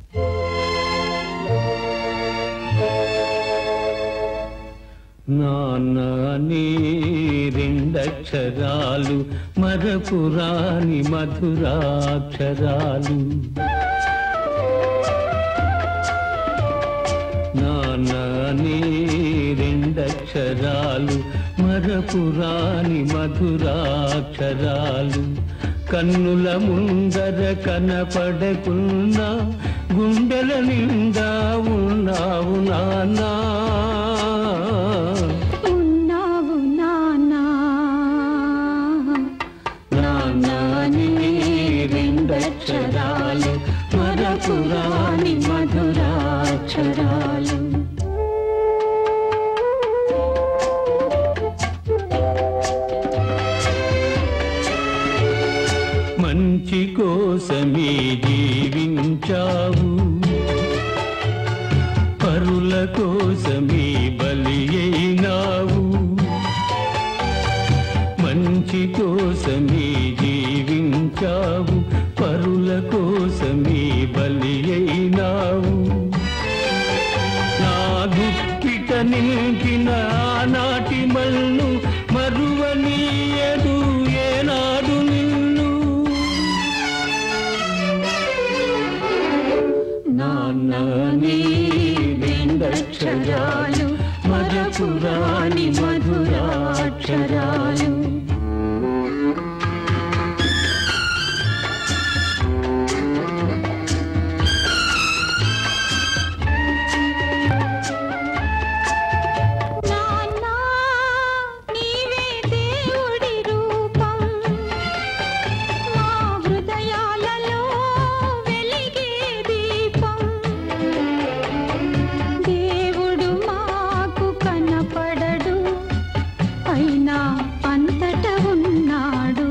నాన్న నీ రెండక్షరాలు మరపురాని మధురాక్షరాలు నాన్న నీ రెండక్షరాలు మరపురాని మధురాక్షరాలు కన్నుల ముందర కనపడకున్నా గుండెల నిండా ఉన్నావు నాన్నా ఉన్నావు నానా నానాని రెండక్షరాలు మరపురాని మధురాక్షరాలు మంచి కోసమే జీవించావు పరుల కోసమే బలి అయినావు మంచి కోసమే జీవించావు పరుల కోసమే బలి అయినావు నా గుప్పిట నింపిన ఆనాటి మన్ను మరువనీయదు ఏనాడు నిన్ను నాన్న నీ రెండక్షరాలు మరపురాని మధురాక్షరాలు నాన్నా నీవే దేవుడి రూపం మా హృదయాలలో వెలిగే దీపం దేవుడు మాకు కనపడడు అయినా అంతట ఉన్నాడు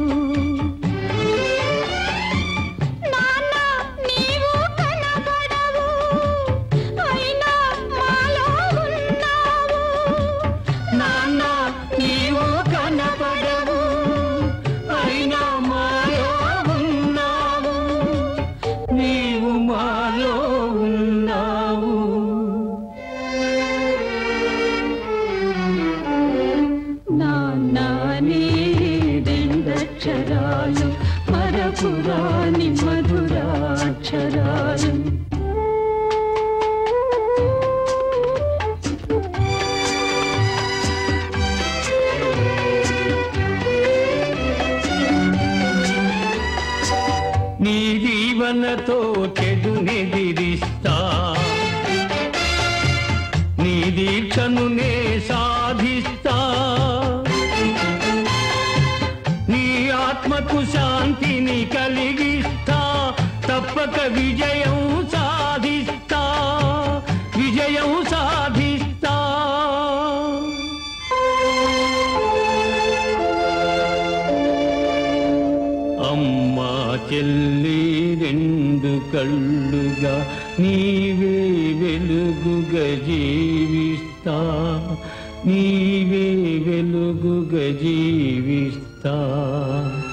నాన్న నీవు కనబడవు అయినా మాలో ఉన్నావు నాన్న నీవు కనపడవు అయినా మాలో ఉన్నావు నీవు మాలో ఉన్నావు నాన్న నీ రెండక్షరాలు మరపురాని మధురాక్షరాలు నీ జీవనతో చెడు నిదిరిస్తా నీ దీక్షను నే సాధిస్తా నీ ఆత్మకు శాంతిని కలిగిస్తా తప్పక విజయం సాధిస్తా విజయం సాధిస్తా అమ్మా చెల్లి రెండు కళ్ళుగా నీవే వెలుగుగా జీవిస్తా నీవే వెలుగుగా జీవిస్తా